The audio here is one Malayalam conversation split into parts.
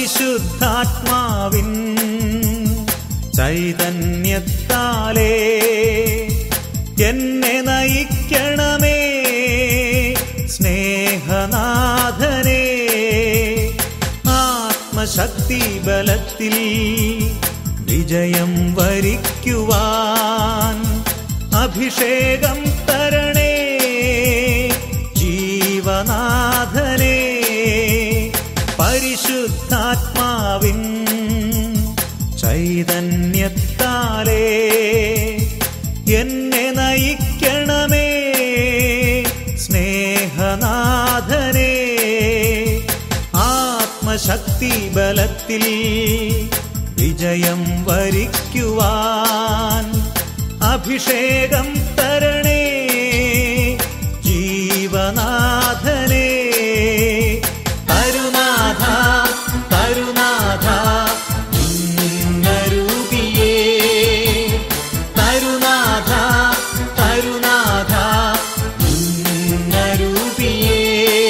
പരിശുദ്ധാത്മാവിൻ ചൈതന്യത്താലേ എന്നെ നയിക്കണമേ സ്നേഹനാഥനേ ആത്മശക്തി ബലത്തിൽ വിജയം വരിക്കുവാൻ അഭിഷേകം തരണേ ജീവനാഥനേ പരിശുദ്ധാത്മാവിൻ ചൈതന്യത്താലേ എന്നെ നയിക്കണമേ സ്നേഹനാഥനേ ആത്മശക്തി ബലത്തിൽ വിജയം വരിക്കുവാൻ അഭിഷേകം തരണേ ജീവനാഥനേ തരുനാഥ തരുനാഥ നിന്നരൂപിയേ തരുനാഥ തരുനാഥ നിന്നരൂപിയേ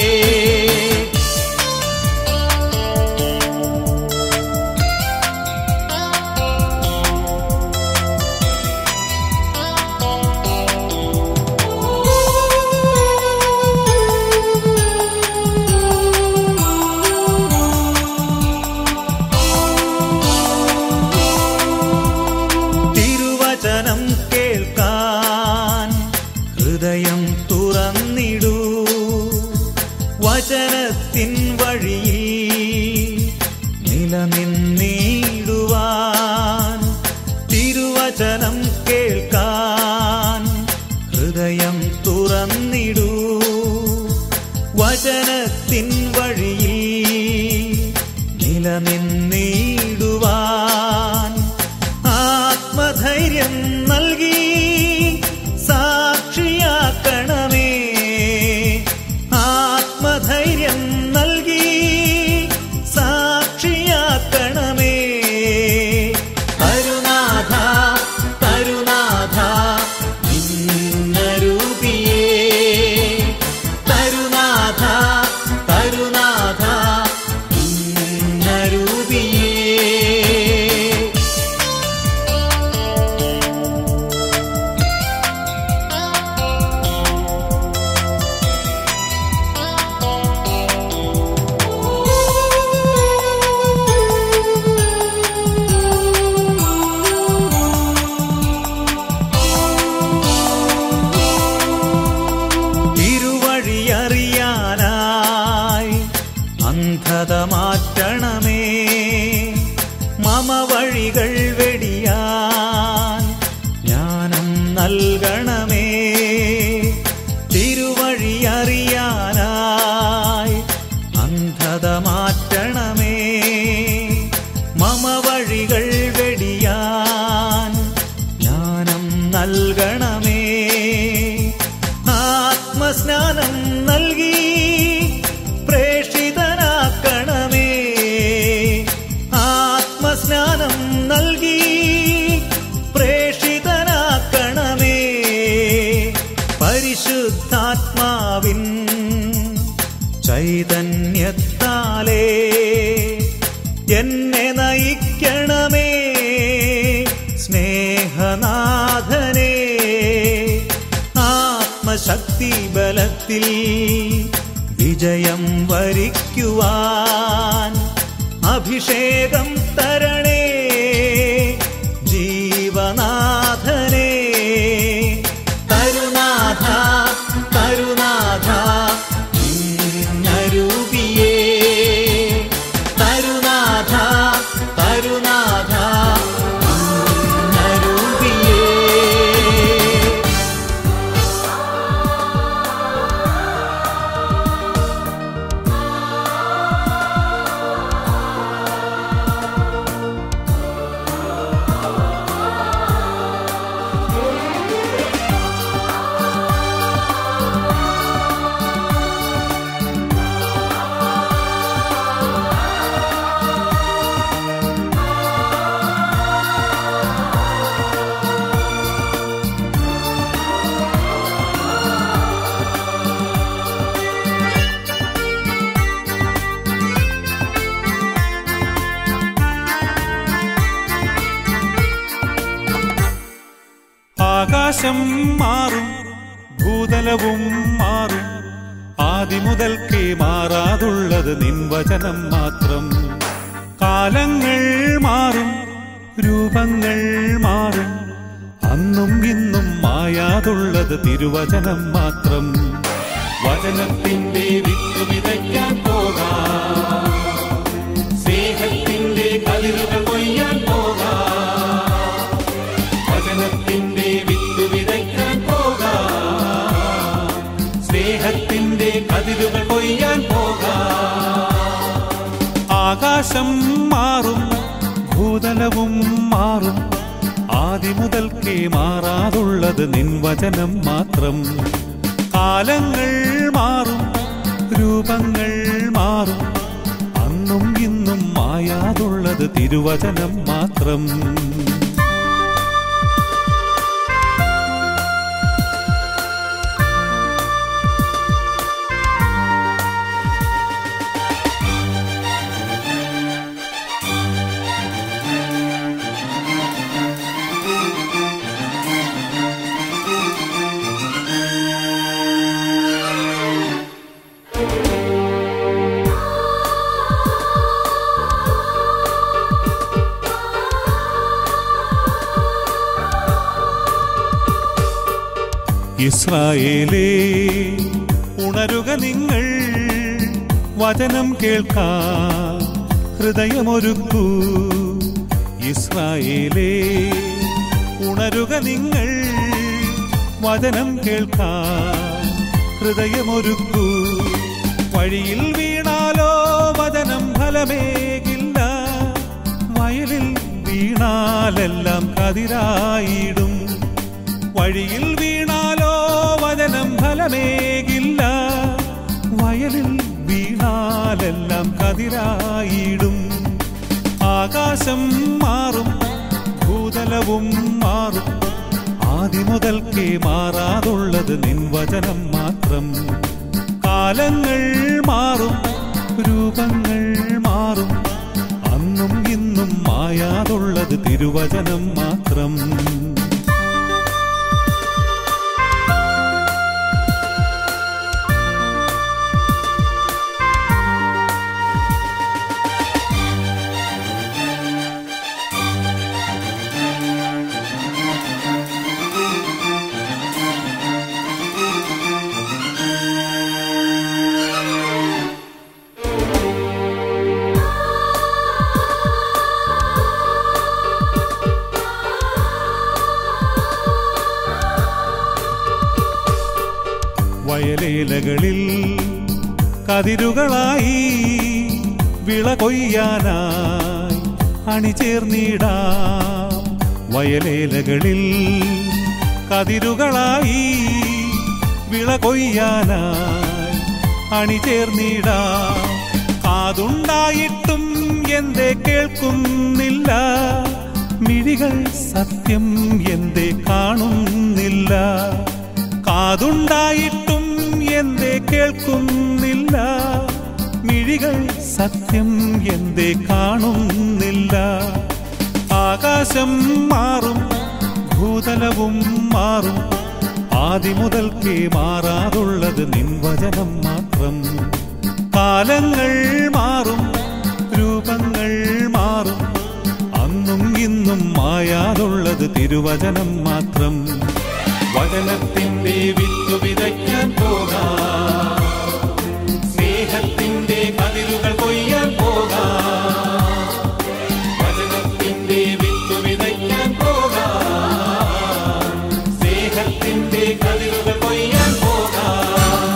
തിരുവചനം കേൾക്കാൻ ഹൃദയം തുറന്നിടൂ വചനത്തിൻ വഴിയിൽ നിലനിന്നിടുവാൻ തിരുവചനം കേൾക്കാൻ ഹൃദയം തുറന്നിടൂ വചനത്തിൻ വഴിയിൽ നിലനിന്നിടുവാൻ ആത്മധൈര്യം നൽകി സാക്ഷിയാക്കണമേ ആത്മധൈര്യം നൽകി സാക്ഷിയാക്കണമേ തരുനാഥ തരുനാഥ നിന്നരൂപിയേ തരുനാഥ തരുനാഥ നിന്നരൂപിയേ തിരുവഴിയറിയാനായി അന്ധത മാറ്റണമേ മമ വഴികൾ വെടിയാൻ ജ്ഞാനം നൽകണമേ തിരുവഴിയറിയാനായി അന്ധത മാറ്റണമേ മമ വഴികൾ വെടിയാൻ ജ്ഞാനം നൽകണമേ ആത്മസ്നാനം നൽകി പ്രേഷിതനാക്കണമേ ആത്മസ്നാനം നൽകി പ്രേഷിതനാക്കണമേ പരിശുദ്ധാത്മാവിൻ ചൈതന്യത്താലേ എന്നെ നയിക്കണമേ സ്നേഹനാഥനേ ആത്മശക്തി ബലത്തിൽ വിജയം വരിക്കുവാൻ അഭിഷേകം തരണേ ജീവനാഥനേ തരുനാഥ തരുനാഥ നിന്നരൂപിയേ തരുനാഥ തരുനാഥ നിന്നരൂപിയേ ആകാശം മാറും ഭൂതലവും മാറും ആദിമുതൽക്കേ മാറാതുള്ളത് നിൻവചനം മാത്രം കാലങ്ങൾ മാറും രൂപങ്ങൾ മാറും അന്നും ഇന്നും മായാതുള്ളത് തിരുവചനം മാത്രം വചനത്തിന്റെ വിത്ത് വിതയ്ക്കാൻ പോകാം സ്നേഹത്തിന്റെ കതിരുകൾ കൊയ്യാൻ പോകാം വചനത്തിന്റെ വിത്ത് വിതയ്ക്കാൻ പോകാം സ്നേഹത്തിന്റെ കതിരുകൾ കൊയ്യാൻ പോകാം ആകാശം മാറും ഭൂതലവും മാറും ആദിമുതൽക്കേ മാറാതുള്ളത് നിൻവചനം മാത്രം കാലങ്ങൾ മാറും രൂപങ്ങൾ മാറും അന്നും ഇന്നും മായാതുള്ളത് തിരുവചനം മാത്രം ഇസ്രായേലേ ഉണരുക നിങ്ങൾ വചനം കേൾക്കാ ഹൃദയമൊരുക്കൂ ഇസ്രായേലേ ഉണരുക നിങ്ങൾ വചനം കേൾക്കാ ഹൃദയമൊരുക്കൂ വഴിയിൽ വീണാലോ വചനം ഫലമേകില്ല വയലിൽ വീണാലെല്ലാം കതിരായിടും വഴിയിൽ വീണാലോ വചനം ഫലമേകില്ല വയലിൽ വീണാലെല്ലാം കതിരായിടും ആകാശം മാറും ഭൂതലവും മാറും ആദിമുതൽക്കേ മാറാതുള്ളത് നിൻവചനം മാത്രം കാലങ്ങൾ മാറും രൂപങ്ങൾ മാറും അന്നും ഇന്നും മായാതുള്ളത് തിരുവചനം മാത്രം വയലേലകളിൽ കതിരുകളായി വിള കൊയ്യാനായി അണിചേർന്നിടാം വയലേലകളിൽ കതിരുകളായി വിള കൊയ്യാനായി അണിചേർന്നിടാം കാതുണ്ടായിട്ടും എന്തേ കേൾക്കുന്നില്ല മിഴികൾ സത്യം എന്തേ കാണുന്നില്ല കാതുണ്ടായിട്ടും എന്തേ കേൾക്കുന്നില്ല മിഴികൾ സത്യം എന്തേ കാണുന്നില്ല ആകാശം മാറും ഭൂതലവും മാറും ആദിമുതൽക്കേ മാറാതുള്ളത് നിൻവചനം മാത്രം കാലങ്ങൾ മാറും രൂപങ്ങൾ മാറും അന്നും ഇന്നും മായാതുള്ളത് തിരുവചനം മാത്രം വചനത്തിന്റെ വിത്തു വിതയ്ക്കാൻ പോകാം സ്നേഹത്തിന്റെ കതിരുകൾ കൊയ്യാൻ പോകാം വചനത്തിന്റെ വിത്തു വിതയ്ക്കാൻ പോകാം സ്നേഹത്തിന്റെ കതിരുകൾ കൊയ്യാൻ പോകാം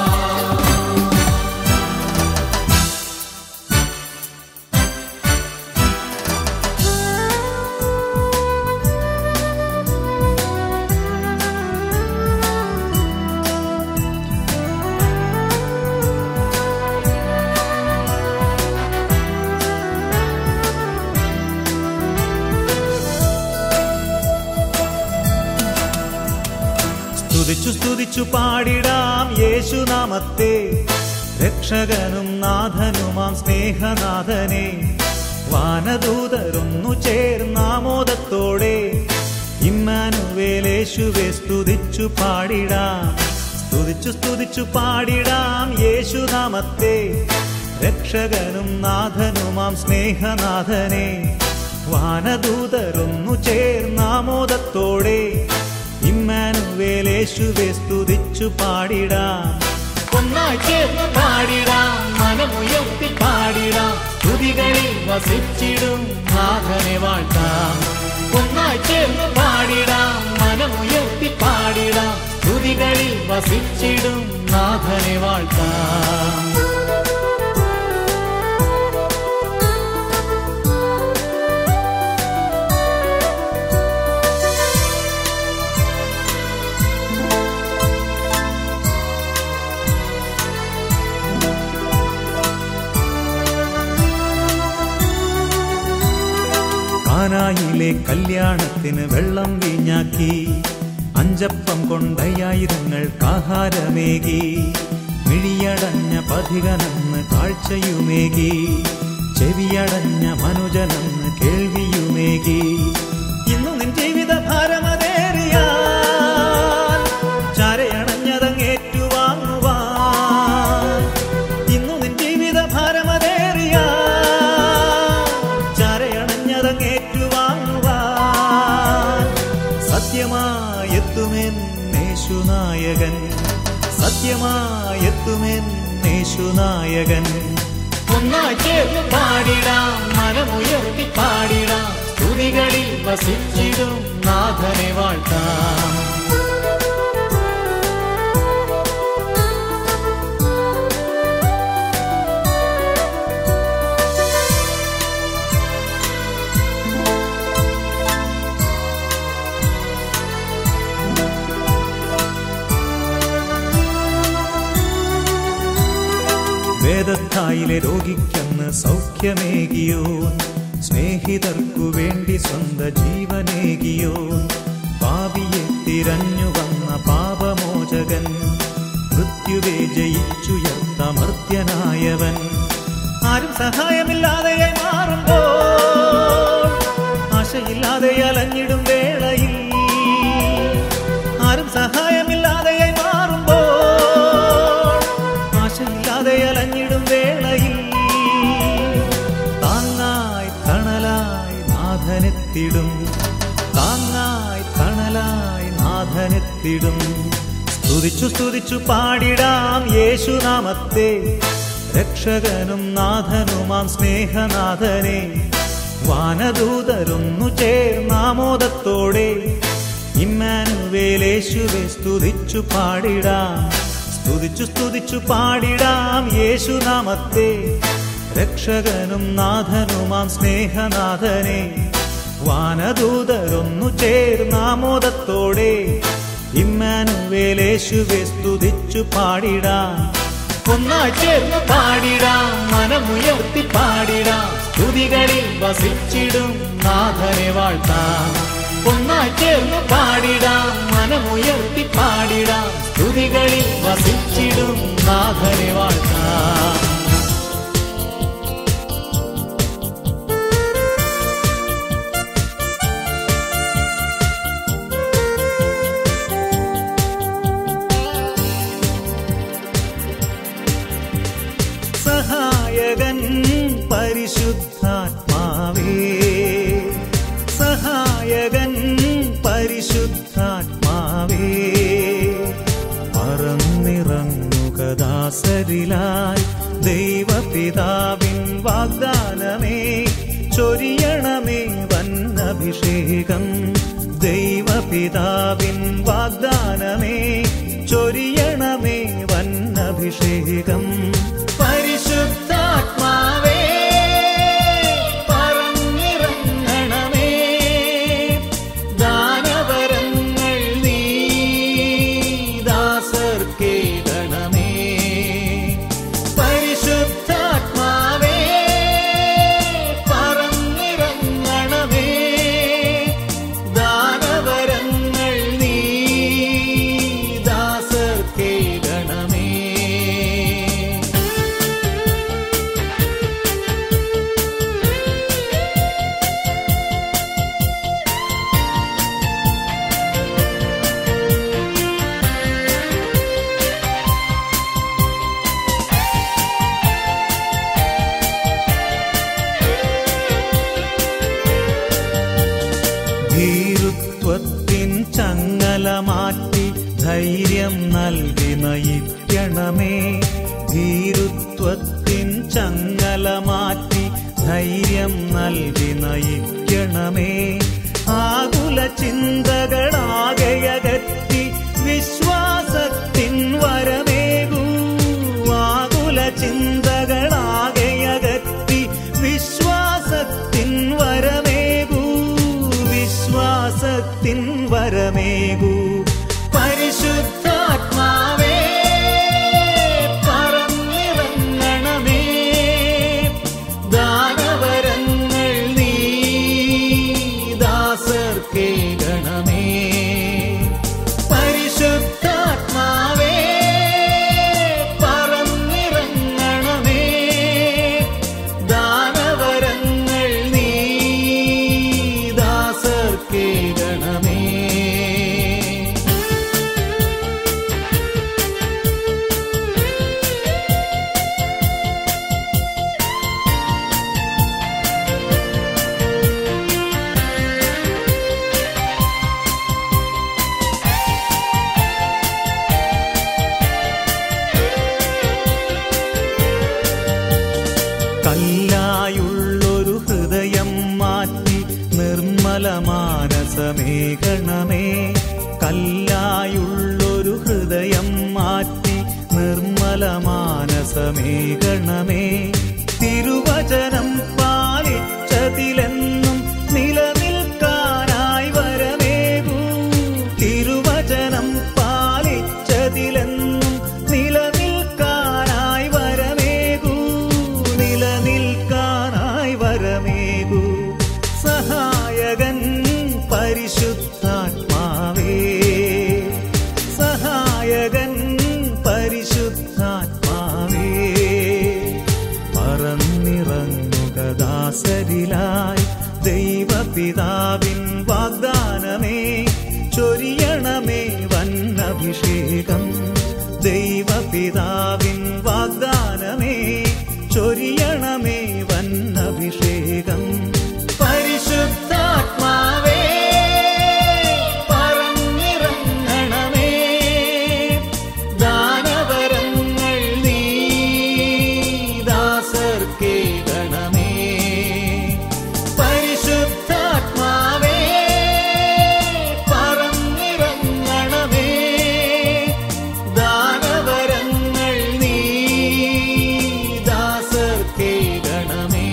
സ്തുതിച്ചു സ്തുതിച്ചു പാടിടാം യേശുനാമത്തെ രക്ഷകനും നാഥനുമാം സ്നേഹനാഥനെ വാനദൂതരൊന്നു ചേർന്നാമോദത്തോടെ ഇമ്മാനുവേലേശുവെ സ്തുതിച്ചു പാടിടാം സ്തുതിച്ചു സ്തുതിച്ചു പാടിടാം യേശുനാമത്തെ രക്ഷകനും നാഥനുമാം സ്നേഹനാഥനെ വാനദൂതരൊന്നു ചേർന്നാമോദത്തോടെ ഇമ്മാനുവേലേശുവെ സ്തുതിച്ചു പാടിടാം ഒന്നായി ചേർന്ന് പാടിടാം മനമുയർത്തി പാടിടാം സ്തുതികളിൽ വസിച്ചിടും നാഥനെ വാഴ്ത്താം ഒന്നായി ചേർന്ന് പാടിടാം മനമുയർത്തി പാടിടാം സ്തുതികളിൽ വസിച്ചിടും നാഥനെ വാഴ്ത്താം കാനായിലെ കല്യാണത്തിന് വെള്ളം വീഞ്ഞാക്കി അഞ്ചപ്പം കൊണ്ടയ്യായിരങ്ങൾക്ക് ആഹാരമേകി മിഴിയടഞ്ഞ പഥികനെന്ന് കാഴ്ചയുമേകി ചെവിയടഞ്ഞ മനുജനെന്ന് കേൾവിയുമേകി ഇന്നു നിൻ ജീവിത ഭാരമതേറിയ ചാരയണഞ്ഞതങ്ങേറ്റുവാങ്ങുവാൻ ഇന്നു നിൻ ജീവിത ഭാരമതേറിയ ചാരയണഞ്ഞതങ്ങേറ്റുവാങ്ങുവാൻ സത്യമായെത്തുമെന്നേശുനായകൻ സത്യമായെത്തുമെന്നേശുനായകൻ ഒന്നായി ചേർന്ന് പാടിടാം മനമുയർത്തി പാടിടാം സ്തുതികളിൽ വസിച്ചിടും നാഥനെ വാഴ്ത്താം വേദത്തായിലെ രോഗിക്കെന്ന് സൗഖ്യമേകിയോ സ്നേഹിതർക്കു വേണ്ടി സ്വന്ത ജീവനേകിയോ പാപിയെ തിരഞ്ഞു വന്ന പാപമോചകൻ മൃത്യുവെ ജയിച്ചുയർത്ത മർത്യനായവൻ ആരും സഹായമില്ലാതെയായി മാറുമ്പോൾ ആശയില്ലാതെ അലഞ്ഞിടും വേളയിൽ ആരും സഹായമില്ലാതെയായി മാറുമ്പോൾ ആശയില്ലാതെ അലഞ്ഞിടും വേളയിൽ താങ്ങായി തണലായി നാഥനെത്തിടും താങ്ങായി തണലായി നാഥനെത്തിടും സ്തുതിച്ചു സ്തുതിച്ചു പാടിടാം യേശുനാമത്തെ രക്ഷകനും നാഥനുമാം സ്നേഹനാഥനെ വാനദൂതരൊന്നു ചേർന്നാമോദത്തോടെ ഇമ്മാനുവേലേശുവെ സ്തുതിച്ചു പാടിടാം സ്തുതിച്ചു സ്തുതിച്ചു പാടിടാം യേശുനാമത്തെ രക്ഷകനും നാഥനുമാം സ്നേഹനാഥനെ വാനദൂതരൊന്നു ചേർന്നാമോദത്തോടെ ഇമ്മാനുവേലേശുവെ സ്തുതിച്ചു പാടിടാം ഒന്നായി ചേർന്ന് പാടിടാം മനമുയർത്തി പാടിടാം സ്തുതികളിൽ വസിച്ചിടും നാഥനെ വാഴ്ത്താം ഒന്നായി ചേർന്ന് പാടിടാം മനമുയർത്തി പാടിടാം സ്തുതികളിൽ വസിച്ചിടും നാഥനെ വാഴ്ത്താം സഹായകൻ പരിശുദ്ധാത്മാവേ സഹായകൻ പരിശുദ്ധാത്മാവേ പറന്നിറങ്ങുകദാസരിലായി ദൈവപിതാവിൻ വാഗ്ദാനമേ ചൊരിയണമേ വന്നഭിഷേകം ദൈവപിതാവിൻ വാഗ്ദാനമേ ചൊരിയണമേ വന്നഭിഷേകം പരിശുദ്ധാത്മാവേ പറന്നിറങ്ങണമേ ദാനവരങ്ങൾ നീ ദാസർക്കേകണമേ പരിശുദ്ധാത്മാവേ പറന്നിറങ്ങണമേ ദാനവരങ്ങൾ നീ ദാസർക്കേകണമേ ധൈര്യം നൽകി നയിക്കണമേ ഭീരുത്വത്തിൻ ചങ്ങല മാറ്റി ധൈര്യം നൽകി നയിക്കണമേ ആകുല ചിന്തകളാകെയകറ്റി വിശ്വാസത്തിൻ വരമേകൂ ആകുല ചിന്തകളാകെയകറ്റി വിശ്വാസത്തിൻ വരമേകൂ വിശ്വാസത്തിൻ വരമേകൂ പരിശുദ്ധാത്മാവേ പറന്നിറങ്ങണമേ ദാനവരങ്ങൾ നീ ദാസർക്കേ ഗണമേ പരിശുദ്ധാത്മാവേ പറന്നിറങ്ങണമേ ദാനവരങ്ങൾ നീ ദാസർക്കേ ഗണമേ കല്ലായുള്ളൊരു ഹൃദയം മാറ്റി നിർമ്മല മാനസമേകണമേ കല്ലായുള്ളൊരു ഹൃദയം മാറ്റി നിർമ്മല മാനസമേകണമേ തിരുവചനം പാലിച്ചതിലെന്നും നിലനിൽക്കാനായി വരമേകൂ തിരുവചനം പാലിച്ചതിലെന്നും നിലനിൽക്കാനായി വരമേകൂ നിലനിൽക്കാനായി വരമേകൂ സഹായകൻ പരിശുദ്ധാത്മാവേ സഹായകൻ പരിശുദ്ധാത്മാവേ പറന്നിറങ്ങുക ദാസരിലായി ദൈവപിതാവിൻ വാഗ്ദാനമേ ചൊരിയണമേ വന്നഭിഷേകം ദൈവപിതാവിൻ വാഗ്ദാനമേ ചൊരിയണമേ വന്നഭിഷേകം പരിശുദ്ധാത്മാവേ പറന്നിറങ്ങണമേ ദാനവരങ്ങൾ നീ ദാസർക്കേ ഗണമേ പരിശുദ്ധാത്മാവേ പറന്നിറങ്ങണമേ ദാനവരങ്ങൾ നീ ദാസർക്കേ ഗണമേ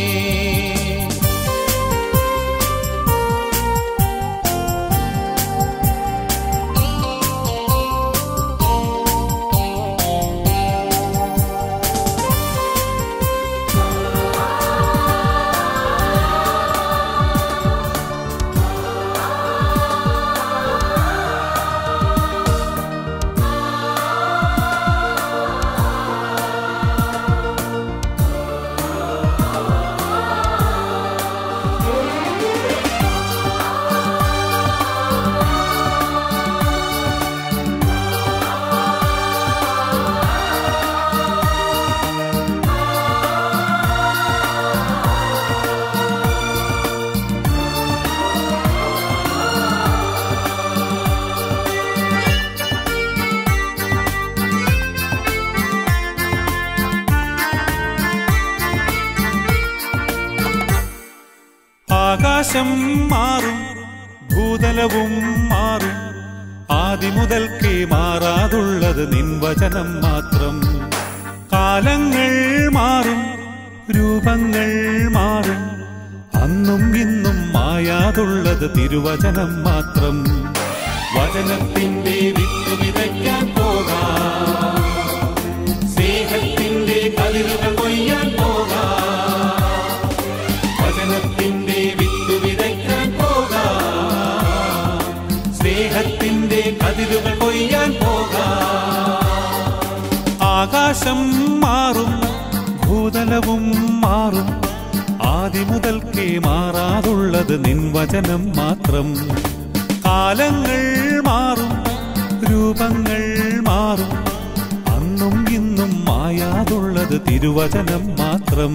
ആകാശം മാറും ഭൂതലവും മാറും ആദിമുതൽക്കേ മാറാതുള്ളത് നിൻവചനം മാത്രം കാലങ്ങൾ മാറും രൂപങ്ങൾ മാറും അന്നും ഇന്നും മായാതുള്ളത് തിരുവചനം മാത്രം വചനത്തിന്റെ വിത്ത് വിതയ്ക്കാൻ പോകാം സ്നേഹത്തിന്റെ കതിരുകൾ കൊയ്യാൻ പോകാം വചനത്തിന്റെ വിത്ത് വിതയ്ക്കാൻ പോകാം സ്നേഹത്തിന്റെ കതിരുകൾ കൊയ്യാൻ പോകാം ആകാശം മാറും ഭൂതലവും മാറും ആദിമുതൽക്കേ മാറാതുള്ളത് നിൻവചനം മാത്രം കാലങ്ങൾ മാറും രൂപങ്ങൾ മാറും അന്നും ഇന്നും മായാതുള്ളത് തിരുവചനം മാത്രം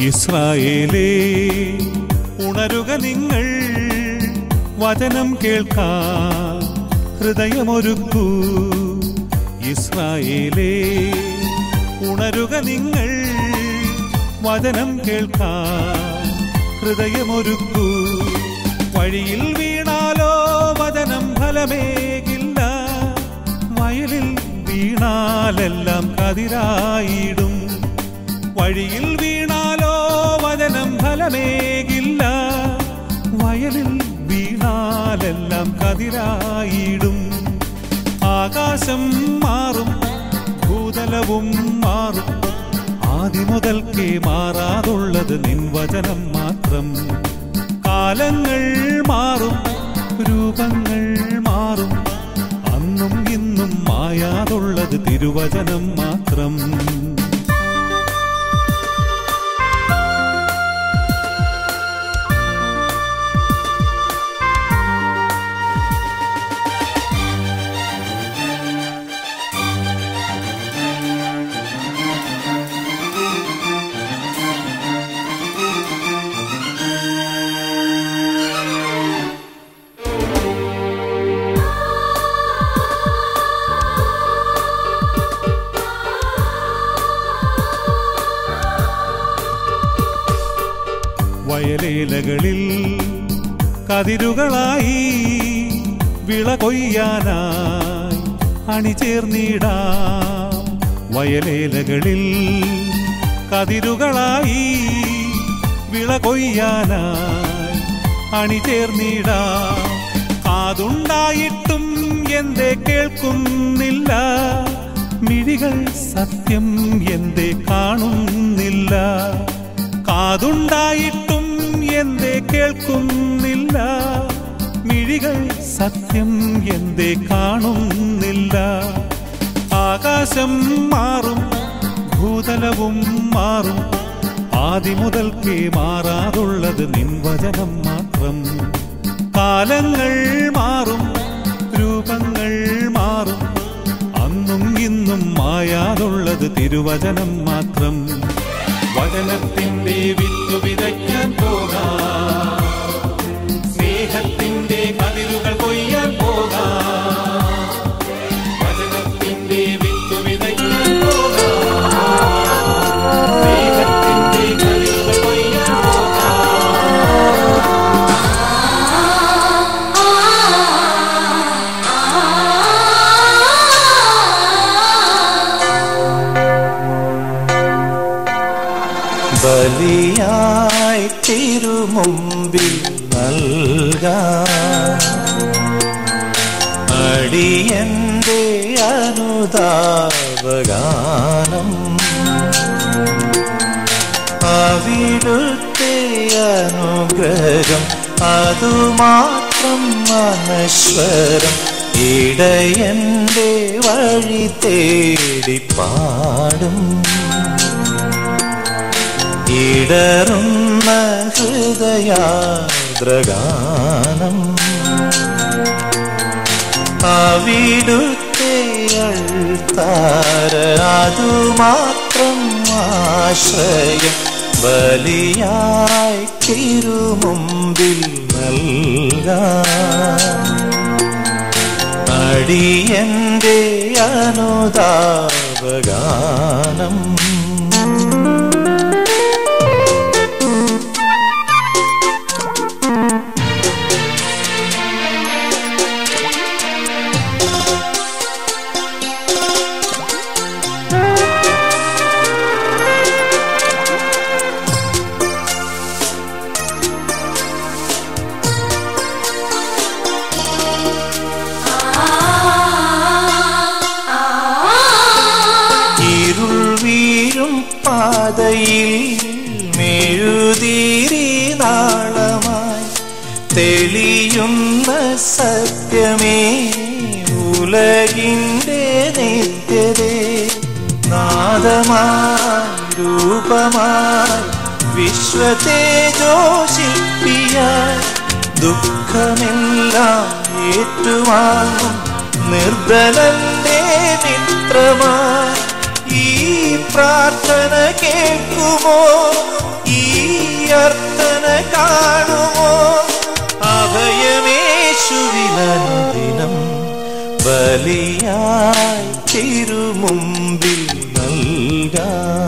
ഇസ്രായേലേ ഉണരുക നിങ്ങൾ വചനം കേൾക്കാ ഹൃദയമൊരുക്കൂ ഇസ്രായേലേ ഉണരുക നിങ്ങൾ വചനം കേൾക്കാ ഹൃദയമൊരുക്കൂ വഴിയിൽ വീണാലോ വചനം ഫലമേകില്ല വയലിൽ വീണാലെല്ലാം കതിരായിടും വഴിയിൽ വീണാലോ വചനം ഫലമേകില്ല വയലിൽ വീണാലെല്ലാം കതിരായിടും ആകാശം മാറും ഭൂതലവും മാറും ആദിമുതൽക്കേ മാറാതുള്ളത് നിൻ വചനം മാത്രം കാലങ്ങൾ മാറും രൂപങ്ങൾ മാറും അന്നും ഇന്നും മായാതുള്ളത് തിരുവചനം മാത്രം വയലേലകളിൽ കതിരുകളായി വിള കൊയ്യാനായി അണിചേർന്നിടാം വയലേലകളിൽ കതിരുകളായി വിള കൊയ്യാനായി അണിചേർന്നിടാം കാതുണ്ടായിട്ടും എന്തേ കേൾക്കുന്നില്ല മിഴികൾ സത്യം എന്തേ കാണുന്നില്ല കാതുണ്ടായിട്ടും എന്തേ കേൾക്കുന്നില്ല മിഴികൾ സത്യം എന്തേ കാണുന്നില്ല ആകാശം മാറും ഭൂതലവും മാറും ആദിമുതൽക്കേ മാറാതുള്ളത് നിൻ വചനം മാത്രം കാലങ്ങൾ മാറും രൂപങ്ങൾ മാറും അന്നും ഇന്നും മായാതുള്ളത് തിരുവചനം മാത്രം വചനത്തിന്റെ വിത്തു വിതയ്ക്കാൻ പോകാം സ്നേഹത്തിന്റെ കതിരുകൾ കൊയ്യാൻ പോകാം വചനത്തിന്റെ വിത്തു വിതയ്ക്കാൻ പോകാം സ്നേഹത്തിന്റെ കതിരുകൾ കൊയ്യാൻ പോകാം ബലിയായി തിരുമുമ്പിൽ നൽകാം അടിയന്റെ അനുതാപഗാനം അവിടുത്തെ അനുഗ്രഹം അതുമാത്രം അനശ്വരം ഇടയന്റെ വഴി തേടി പാടും ഇടറുന്ന ഹൃദയാദ്രഗാനം അവിടുത്തെ അൾത്താര അതുമാത്രം ആശ്രയം ബലിയായി തിരുമുമ്പിൽ നൽകാം അടിയന്റെ അനുതാപഗാനം ഇരുൾ വീഴും പാതയിൽ മെഴുതിരി നാളമായി തെളിയുന്ന സത്യമേ ഉലകിൻ്റെ നിത്യതേ നാദമായി രൂപമായി വിശ്വതേജോശില്പിയായി ദുഃഖമെല്ലാം ഏറ്റുവാങ്ങും നിർബലന്റെ മിത്രമായി ഈ പ്രാർത്ഥന കേൾക്കുമോ ഈ അഭ്യർത്ഥന കാണുമോ അഭയമേശുവിലനുദിനം ബലിയായി തിരുമുമ്പിൽ നൽകാം